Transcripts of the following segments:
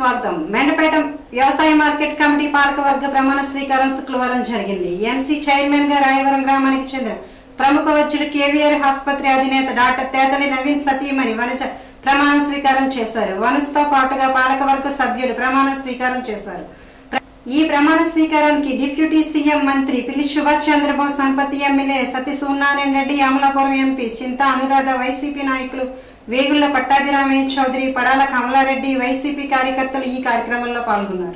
స్వాగతం మెండపేట వ్యవసాయ market committee పాలకవర్గ ప్రమాణ స్వీకారం శుక్రవారం జరిగింది ఎంసీ చైర్మన్ గా రాయవరం గ్రామానికి చెందిన ప్రముఖ వైద్యులు కేవీఆర్ ఆసుపత్రి అధినేత డాక్టర్ తేతలి నవీన్ సతీమణి వనజ ప్రమాణ స్వీకారం చేశారు వనజతో పాటుగా పాలకవర్గ సభ్యులు ప్రమాణ స్వీకారం చేశారు ఈ ప్రమాణ స్వీకారానికి డిప్యూటీ సీఎం మంత్రి పిల్లి Subhash Chandrabose Sampathi MLA Sati Suryanarayana Reddy Amalapuram MP Chinta Anuradha YCP నాయకులు వేగుళ్ల పట్టాభిరామయ్య చౌదరి పడాల కమలారెడ్డి వైసీపీ కార్యకర్తలు ఈ కార్యక్రమంలో పాల్గొన్నారు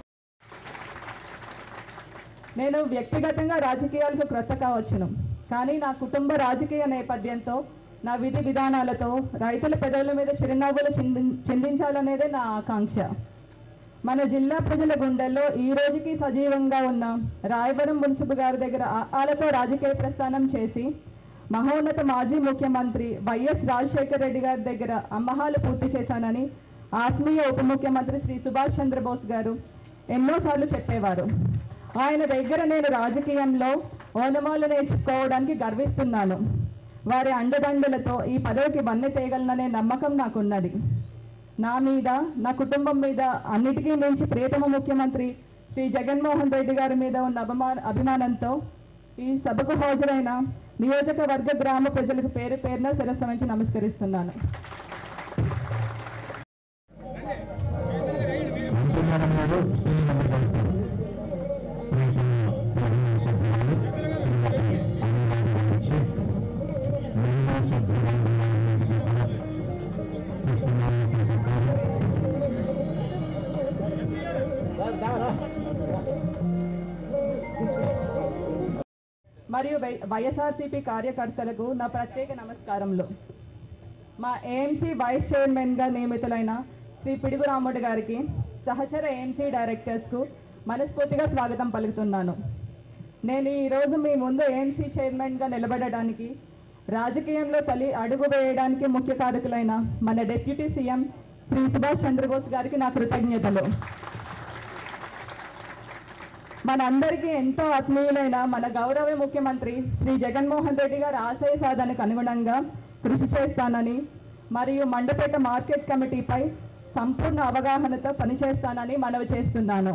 నేను వ్యక్తిగతంగా రాజకీయాలకు క్రొత్త కావచ్చును కానీ నా కుటుంబ రాజకీయ నేపథ్యంతో నా విధి విధానాలతో రైతుల పెదవుల మీద చిరునవ్వులు చింది చిందించాలనేదే నా ఆకాంక్ష మన జిల్లా ప్రజల గుండెల్లో ఈ రోజుకి సజీవంగా ఉన్న రాయవరం మున్సిపల్ గారి దగ్గర ఆలతో రాజకీయ ప్రస్థానం చేసి మహోన్నత మాజీ ముఖ్యమంత్రి వైఎస్ రాజశేఖర రెడ్డి గారి దగ్గర అమ్మహాలు పూర్తి చేశానని ఆత్మీయ ఉప ముఖ్యమంత్రి శ్రీ సుభాష్ చంద్రబోస్ గారు ఎన్నోసార్లు చెప్పేవారు ఆయన దగ్గర నేను రాజకీయంలో ఓనమాలు నేర్చుకోవడానికి గర్విస్తున్నాను వారి అండదండలతో ఈ పదవికి వన్నె తేగలననే నమ్మకం నాకున్నది నా మీద నా కుటుంబం మీద అన్నిటికీ మించి ప్రియతమ ముఖ్యమంత్రి శ్రీ జగన్మోహన్ రెడ్డి గారి మీద ఉన్న అభిమాన అభిమానంతో ఈ సభకు హాజరైన నియోజకవర్గ గ్రామ ప్రజలకు పేరు పేరున శిరస్సు వంచి నమస్కరిస్తున్నాను అంటున్నాడు మీరు స్త్రీ నెంబర్ కలుస్తారు శ్రీమతి అనురాధ గురించి మహిళా సభ్యులందరికీ కూడా తీసుకున్నారని చెప్పారు మరియు వై వైఎస్ఆర్సీపీ కార్యకర్తలకు నా ప్రత్యేక నమస్కారములు మా ఏఎంసీ వైస్ చైర్మన్గా నియమితులైన శ్రీ పిడుగు రాముడు గారికి సహచర ఏఎంసీ డైరెక్టర్స్కు మనస్ఫూర్తిగా స్వాగతం పలుకుతున్నాను నేను ఈరోజు మీ ముందు ఏఎంసీ చైర్మన్గా నిలబడడానికి రాజకీయంలో తొలి అడుగు వేయడానికి ముఖ్య కారకులైన మన డిప్యూటీ సీఎం శ్రీ సుభాష్ చంద్రబోస్ గారికి నా కృతజ్ఞతలు మనందరికీ ఎంతో ఆత్మీయులైన మన గౌరవ ముఖ్యమంత్రి శ్రీ జగన్మోహన్ రెడ్డి గారి ఆశయ సాధనకు అనుగుణంగా కృషి చేస్తానని మరియు మండపేట మార్కెట్ కమిటీపై సంపూర్ణ అవగాహనతో పనిచేస్తానని మనవి చేస్తున్నాను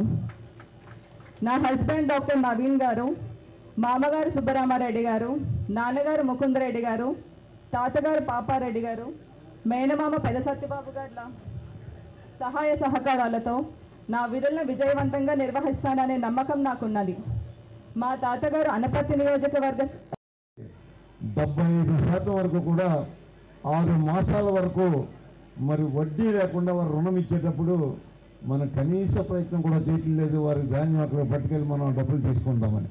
నా హస్బెండ్ డాక్టర్ నవీన్ గారు మామగారు సుబ్బరామారెడ్డి గారు నాన్నగారు ముకుందరెడ్డి గారు తాతగారు పాపారెడ్డి గారు మేనమామ పెద సత్యబాబు గారుల సహాయ సహకారాలతో నా విధులను విజయవంతంగా నిర్వహిస్తాననే నమ్మకం నాకున్నది మా తాతగారు అనపర్తి నియోజకవర్గ స- డెబ్బై ఐదు శాతం వరకు కూడా ఆరు మాసాల వరకు మరి వడ్డీ లేకుండా వారు రుణం ఇచ్చేటప్పుడు మన కనీస ప్రయత్నం కూడా చేయట్లేదు వారి ధాన్యం అక్కడ పట్టుకెళ్ళి మనం డబ్బులు తీసుకుందామని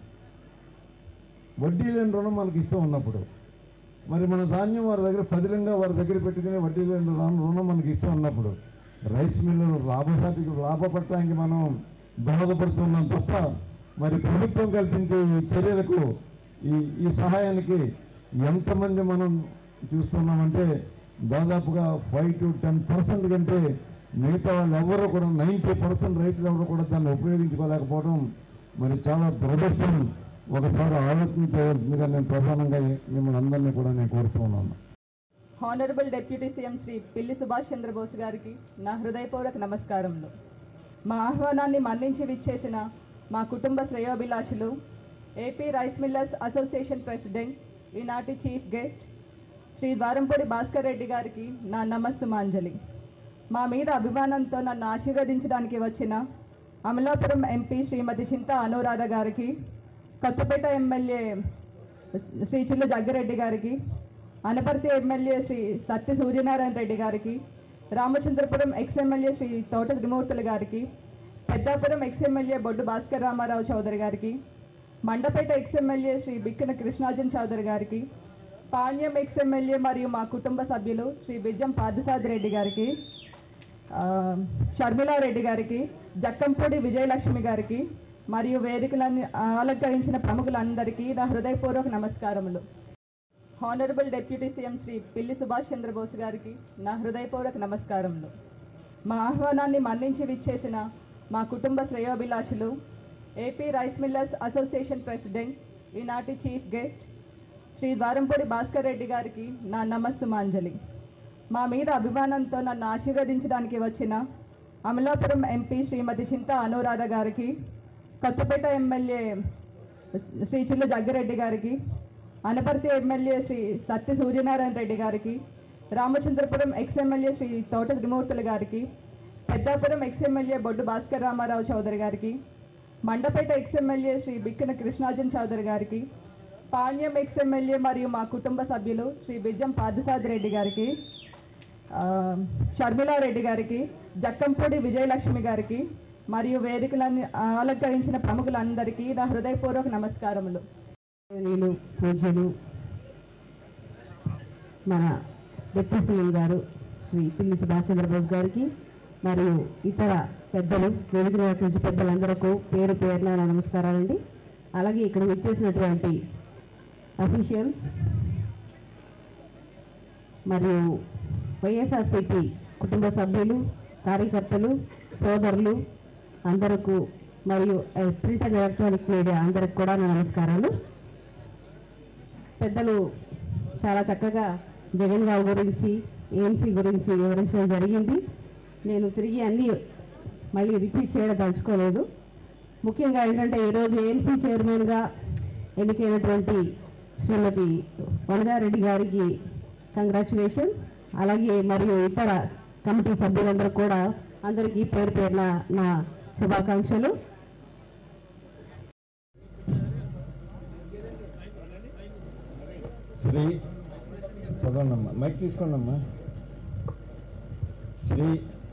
వడ్డీ లేని రుణం మనకి ఇస్తూ ఉన్నప్పుడు మరి మన ధాన్యం వారి దగ్గర పదిలంగా వారి దగ్గర పెట్టుకుని వడ్డీ లేని రుణం రుణం మనకి ఇస్తూ ఉన్నప్పుడు రైస్ మిల్లులు లాభసాటికి లాభపడటానికి మనం దోహదపడుతున్నాం తప్ప మరి ప్రభుత్వం కల్పించే ఈ చర్యలకు ఈ ఈ సహాయానికి ఎంతమంది మనం చూస్తున్నామంటే దాదాపుగా ఫైవ్ టు టెన్ పర్సెంట్ కంటే మిగతా వాళ్ళు ఎవరు కూడా నైంటీ పర్సెంట్ రైతులు ఎవరు కూడా దాన్ని ఉపయోగించుకోలేకపోవడం మరి చాలా దురదృష్టం ఒకసారి ఆలోచించవలసిందిగా నేను ప్రధానంగా మిమ్మల్ని అందరినీ కూడా నేను కోరుతూ ఉన్నాను హానరబుల్ డిప్యూటీ సీఎం శ్రీ పిల్లి సుభాష్ చంద్రబోస్ గారికి నా హృదయపూర్వక నమస్కారములు మా ఆహ్వానాన్ని మన్నించి విచ్చేసిన మా కుటుంబ శ్రేయోభిలాషులు AP rice millers association president ఈనాటి చీఫ్ గెస్ట్ శ్రీ ద్వారంపూడి భాస్కర్ రెడ్డి గారికి నా నమస్సుమాంజలి మా మీద అభిమానంతో నన్ను ఆశీర్వదించడానికి వచ్చిన అమలాపురం ఎంపీ శ్రీమతి చింత అనురాధ గారికి కొత్తపేట ఎమ్మెల్యే శ్రీ చిల్ల జగ్గిరెడ్డి గారికి అనపర్తి ఎమ్మెల్యే శ్రీ సత్య సూర్యనారాయణ రెడ్డి గారికి రామచంద్రపురం ఎక్స్ ఎమ్మెల్యే శ్రీ తోట త్రిమూర్తులు గారికి పెద్దాపురం ఎక్స్ ఎమ్మెల్యే బొడ్డు భాస్కర్ రామారావు చౌదరి గారికి మండపేట ఎక్స్ ఎమ్మెల్యే శ్రీ బిక్కిన కృష్ణార్జున్ చౌదరి గారికి పాణ్యం ఎక్స్ ఎమ్మెల్యే మరియు మా కుటుంబ సభ్యులు శ్రీ బిజ్జం పాదసాది రెడ్డి గారికి ఆ, షర్మిలారెడ్డి గారికి జక్కంపూడి విజయలక్ష్మి గారికి మరియు వేదికలను అలంకరించిన ప్రముఖులందరికీ నా హృదయపూర్వక నమస్కారములు హానరబుల్ డిప్యూటీ సీఎం శ్రీ పిల్లి సుభాష్ చంద్రబోస్ గారికి నా హృదయపూర్వక నమస్కారములు మా ఆహ్వానాన్ని మన్నించి విచ్చేసిన మా కుటుంబ శ్రేయోభిలాషులు AP rice millers association president ఈనాటి చీఫ్ గెస్ట్ శ్రీ ద్వారంపూడి భాస్కర్ రెడ్డి గారికి నా నమస్సుమాంజలి మా మీద అభిమానంతో నన్ను ఆశీర్వదించడానికి వచ్చిన అమలాపురం ఎంపీ శ్రీమతి చింత అనురాధ గారికి కొత్తపేట ఎమ్మెల్యే శ్రీ చిల్ల జగ్గిరెడ్డి గారికి అనపర్తి ఎమ్మెల్యే శ్రీ సత్య సూర్యనారాయణ రెడ్డి గారికి రామచంద్రపురం ఎక్స్ ఎమ్మెల్యే శ్రీ తోట త్రిమూర్తులు గారికి పెద్దాపురం ఎక్స్ ఎమ్మెల్యే బొడ్డు భాస్కర్ రామారావు చౌదరి గారికి మండపేట ఎక్స్ ఎమ్మెల్యే శ్రీ బిక్కిన కృష్ణాజన్ చౌదరి గారికి పాణ్యం ఎక్స్ ఎమ్మెల్యే మరియు మా కుటుంబ సభ్యులు శ్రీ బిజ్జం పాదసాది రెడ్డి గారికి ఆ, షర్మిలారెడ్డి గారికి జక్కంపూడి విజయలక్ష్మి గారికి మరియు వేదికలను అలంకరించిన ప్రముఖులందరికీ నా హృదయపూర్వక నమస్కారములు గౌరవనీయులు పూజ్యులు మన డిప్యూటీ సీఎం గారు శ్రీ పిల్లి సుభాష్ చంద్రబోస్ గారికి మరియు ఇతర పెద్దలు వేదిక నుంచి పెద్దలందరికీ పేరు పేరున నా నమస్కారాలండి అలాగే ఇక్కడ వచ్చేసినటువంటి అఫీషియల్స్ మరియు వైఎస్ఆర్సీపీ కుటుంబ సభ్యులు కార్యకర్తలు సోదరులు అందరకు మరియు ప్రింట్ అండ్ ఎలక్ట్రానిక్ మీడియా అందరికి కూడా నా నమస్కారాలు పెద్దలు చాలా చక్కగా జగన్ గారి గురించి ఏఎంసీ గురించి వివరించడం జరిగింది నేను తిరిగి అన్నీ మళ్ళీ రిపీట్ చేయడం తలుచుకోలేదు ముఖ్యంగా ఏంటంటే ఈరోజు ఏఎంసీ చైర్మన్గా ఎన్నికైనటువంటి శ్రీమతి వనజారెడ్డి గారికి కంగ్రాచులేషన్స్ అలాగే మరియు ఇతర కమిటీ సభ్యులందరూ కూడా అందరికీ పేరు పేరున నా శుభాకాంక్షలు శ్రీ చదవండమ్మా మైక్ తీసుకోండమ్మా శ్రీ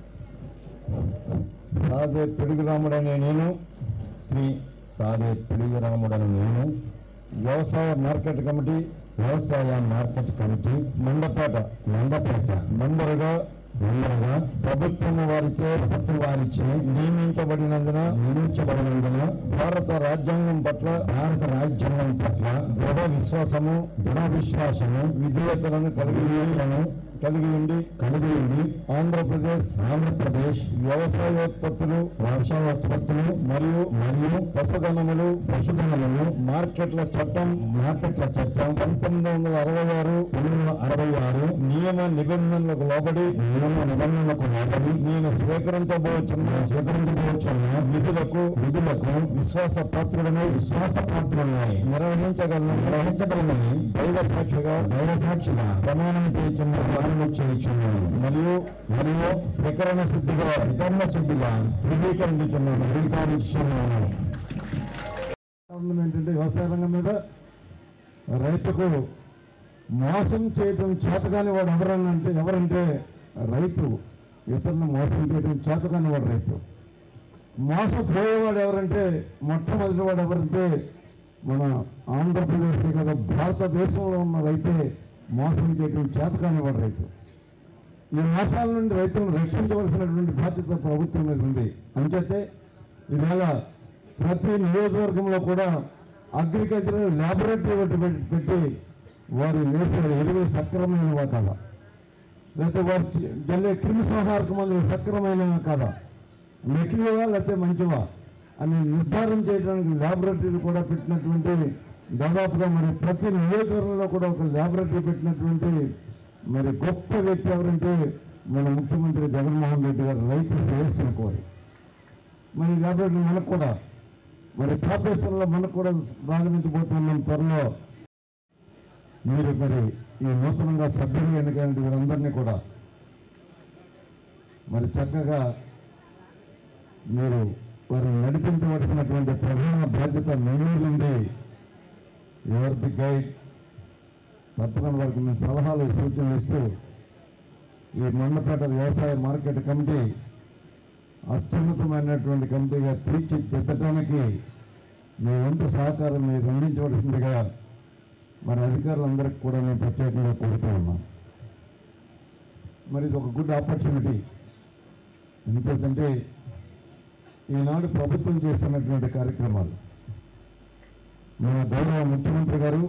సాదే పిడుగురాముడనే నేను శ్రీ సాదే పిడుగురాముడని నేను వ్యవసాయ మార్కెట్ కమిటీ వ్యవసాయ మార్కెట్ కమిటీ మండపేట మండపేట మెంబరుగా మెంబర్గా ప్రభుత్వం వారిచే ప్రభుత్వ వారిచే నియమించబడినందున నియమించబడినందున భారత రాజ్యాంగం పట్ల భారత రాజ్యాంగం పట్ల దృఢ విశ్వాసము దృఢ విశ్వాసము విధేయతలను కలిగి విధేయతలను కలిగి ఉండి కలిగి ఉండి ఆంధ్రప్రదేశ్ ఆంధ్రప్రదేశ్ వ్యవసాయోత్పత్తులు వ్యవసాయోత్పత్తులు మరియు మరియు పశుధనములు పశుధనములు మార్కెట్ల చట్టం మార్కెట్ల చట్టం పంతొమ్మిది వందల అరవై ఆరు పంతొమ్మిది వందల అరవై ఆరు నియమ నిబంధనలకు లోబడి నియమ నిబంధనలకు లోబడి నేను స్వీకరించబోతున్న స్వీకరించబోచున్న విధులకు విధులకు విశ్వాస పాత్రుడను విశ్వాస పాత్రలని నిర్వహించగలను నిర్వహించగలమని దైవ సాక్షిగా దైవ సాక్షిగా ప్రమాణం చేయుచున్న ప్రమాణం చేయుచున్నాను మరియు మరియు స్వీకరణ సిద్ధిగా వికరణ శుద్ధిగా ధృవీకరించుచున్నాను ధృవీకరించున్నాను కారణం ఏంటంటే వ్యవసాయ రంగం మీద రైతుకు మోసం చేయటం చేతకాని వాడు ఎవరన్నా అంటే ఎవరంటే రైతు ఇతరులను మోసం చేయటం చేతకాని వాడు రైతు మోసపోయేవాడు ఎవరంటే మొట్టమొదటి వాడు ఎవరంటే మన ఆంధ్రప్రదేశ్ కదా భారతదేశంలో ఉన్న రైతే మోసం చేయటం చేతకాని వాడు రైతు ఈ మోసాల నుండి రైతులను రక్షించవలసినటువంటి బాధ్యత ప్రభుత్వం మీద ఉంది అంచేతే ఈవేళ ప్రతి నియోజకవర్గంలో కూడా అగ్రికల్చరల్ ల్యాబొరేటరీ ఒకటి పెట్టి- పెట్టి వారు వేసే ఎరువులు సక్రమైనవా కాదా లేకపోతే వారు చి- జల్లే క్రిమి సంహారక మందులు సక్రమైనవా కాదా మెట్లివా లేకపోతే మంచివా అని నిర్ధారణ చేయడానికి ల్యాబొరేటరీలు కూడా పెట్టినటువంటి దాదాపుగా మరి ప్రతి నియోజకవర్గంలో కూడా ఒక ల్యాబొరేటరీ పెట్టినటువంటి మరి గొప్ప వ్యక్తి ఎవరంటే మన ముఖ్యమంత్రి జగన్మోహన్ రెడ్డి గారు రైతు శ్రేయస్సును కోరి మరి ల్యాబొరేటరీ మనకు కూడా మరి కార్పొరేషన్లో మనకు కూడా ప్రారంభించబోతున్నాం త్వరలో మీరు మరి ఈ నూతనంగా సభ్యులు ఎన్నికైన వీరందరినీ కూడా మరి చక్కగా మీరు వారిని నడిపించవలసినటువంటి ప్రధాన బాధ్యత మీ మీద ఉంది ఎవరి ది గైడ్ తప్పకుండా వారికి నేను సలహాలు సూచనలు ఇస్తూ ఈ మండపేట వ్యవసాయ మార్కెట్ కమిటీ అత్యున్నతమైనటువంటి కమిటీగా తీర్చిదిద్దటానికి మీ వంతు సహకారం మీరు అందించవలసిందిగా మరి అధికారులందరికీ కూడా నేను ప్రత్యేకంగా కోరుతూ ఉన్నాను మరి ఇది ఒక గుడ్ ఆపర్చునిటీ ఎందుచేతంటే ఈనాడు ప్రభుత్వం చేస్తున్నటువంటి కార్యక్రమాలు మన గౌరవ ముఖ్యమంత్రి గారు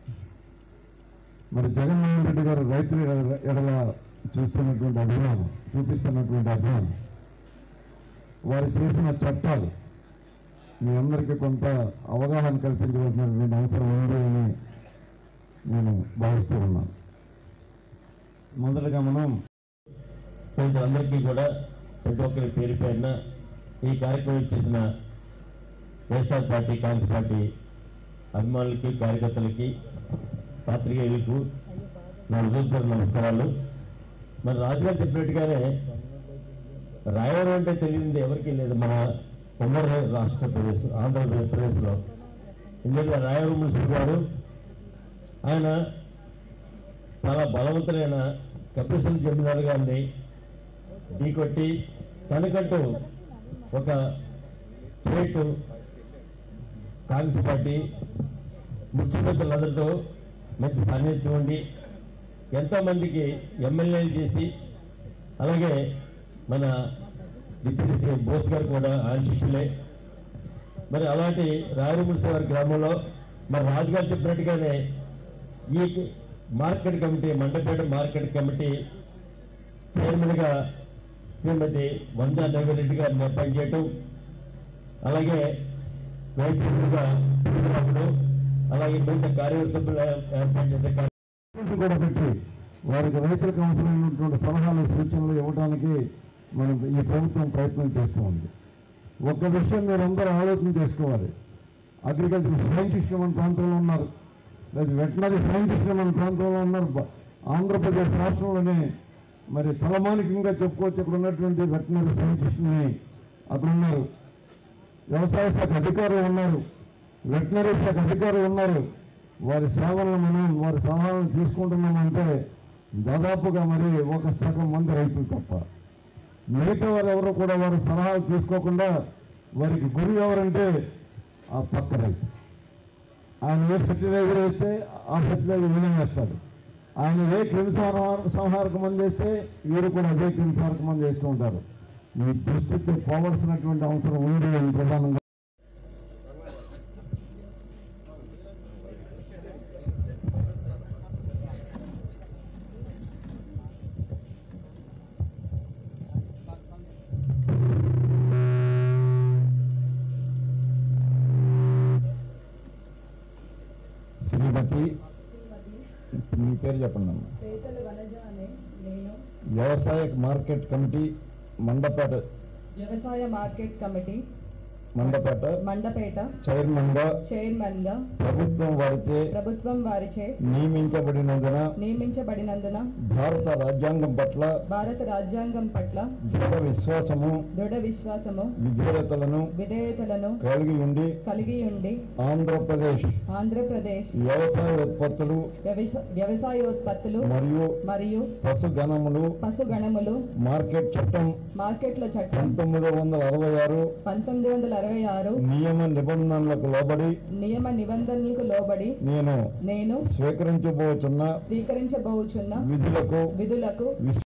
మరి జగన్మోహన్ రెడ్డి గారు రైతుల ఎడల- ఎడల చూస్తున్నటువంటి అభిమానం చూపిస్తున్నటువంటి అభిమానం వారు చేసిన చట్టాలు మీ అందరికీ కొంత అవగాహన కల్పించవలసినటువంటి అవసరం ఉంది అని నేను భావిస్తూ ఉన్నాను మొదటగా మనం అందరికీ కూడా ప్రతి ఒక్కరి పేరు పేరున ఈ కార్యక్రమం చేసిన వైఎస్ఆర్ పార్టీ కాంగ్రెస్ పార్టీ అభిమానులకి కార్యకర్తలకి పాత్రికేయులకు నా హృదయపూర్వక నమస్కారాలు మరి రాజుగారు చెప్పినట్టుగానే రాయవరం అంటే తెలియనిది ఎవరికీ లేదు మన ఉమ్మడి రాష్ట్ర ప్రదేశ్ ఆంధ్రప్రదేశ్లో ఎందుకంటే రాయవరం మున్సిపల్ గారు ఆయన చాలా బలవంతులైన కపిల్ జమీందారు గారిని ఢీకొట్టి తనకంటూ ఒక స్టేట్ కాంగ్రెస్ పార్టీ ముఖ్యమంత్రులందరితో మంచి సాన్నిధ్యం ఉండి ఎంతోమందికి ఎమ్మెల్యేలు చేసి అలాగే మన డిప్యూటీ సీఎం బోస్ గారు కూడా ఆయన శిష్యులే మరి అలాంటి రాయలముడిసే వారి గ్రామంలో మరి రాజుగారు చెప్పినట్టుగానే ఈ market committee Mandapeta market committee చైర్మన్గా శ్రీమతి వంజా నవీరెడ్డి గారిని అపాయింట్ చేయటం అలాగే వైస్ చైర్మన్గా రాముడు అలాగే మిగతా కార్యవర్గ సభ్యులు ఏర్పాటు చేసే కార్య కమిటీ కూడా పెట్టి వారికి రైతులకు అవసరమైనటువంటి సలహాలు సూచనలు ఇవ్వడానికి మనం ఈ ప్రభుత్వం ప్రయత్నం చేస్తూ ఉంది ఒక్క విషయం మీరు అందరూ ఆలోచన చేసుకోవాలి అగ్రికల్చర్ సైంటిస్టులు మన ప్రాంతంలో ఉన్నారు లేదా వెటనరీ సైంటిస్టులు మన ప్రాంతంలో ఉన్నారు బ- ఆంధ్రప్రదేశ్ రాష్ట్రంలోనే మరి తలమానికంగా చెప్పుకోవచ్చు ఇక్కడ ఉన్నటువంటి వెటనరీ సైంటిస్టుని అక్కడ ఉన్నారు వ్యవసాయ శాఖ అధికారులు ఉన్నారు వెటనరీ శాఖ అధికారులు ఉన్నారు వారి సేవలను మనం వారి సలహాలను తీసుకుంటున్నామంటే దాదాపుగా మరి ఒక సగం మంది రైతులు తప్ప మిగతా వారు ఎవరు కూడా వారి సలహాలు తీసుకోకుండా వారికి గురి ఎవరంటే ఆ పక్క రైతు ఆయన ఏ ఫెర్టిలైజర్ వేస్తే ఆ ఫెర్టిలైజర్ వీళ్ళని వేస్తాడు ఆయన ఏ క్రిమిసంహార సంహారక మంది వేస్తే వీరు కూడా అదే క్రిమిసంహారక మంది వేస్తూ ఉంటారు ఈ దృష్టికి పోవలసినటువంటి అవసరం ఉంది అని ప్రధానంగా శ్రీమతి మీ పేరు చెప్పండి అమ్మా పేతల వనజ అనే నేను వ్యవసాయ మార్కెట్ కమిటీ మండపేట వ్యవసాయ మార్కెట్ కమిటీ మండపేట మండపేట చైర్మన్గా చైర్మన్గా ప్రభుత్వం వారిచే ప్రభుత్వం వారిచే నియమించబడినందున నియమించబడినందున భారత రాజ్యాంగం పట్ల భారత రాజ్యాంగం పట్ల దృఢ విశ్వాసము దృఢ విశ్వాసము విధేయతలను విధేయతలను కలిగి ఉండి కలిగి ఉండి ఆంధ్రప్రదేశ్ ఆంధ్రప్రదేశ్ వ్యవసాయ ఉత్పత్తులు వ్యవస- వ్యవసాయోత్పత్తులు మరియు మరియు పశుగణములు పశుగణములు మార్కెట్ చట్టం మార్కెట్ల చట్టం పంతొమ్మిది వందల అరవై ఆరు పంతొమ్మిది వందల అరవై ఆరు నియమ నిబంధనలకు లోబడి నియమ నిబంధనలకు లోబడి నేను నేను స్వీకరించబోతున్న స్వీకరించబోచున్న విధులకు విధులకు విశ్వ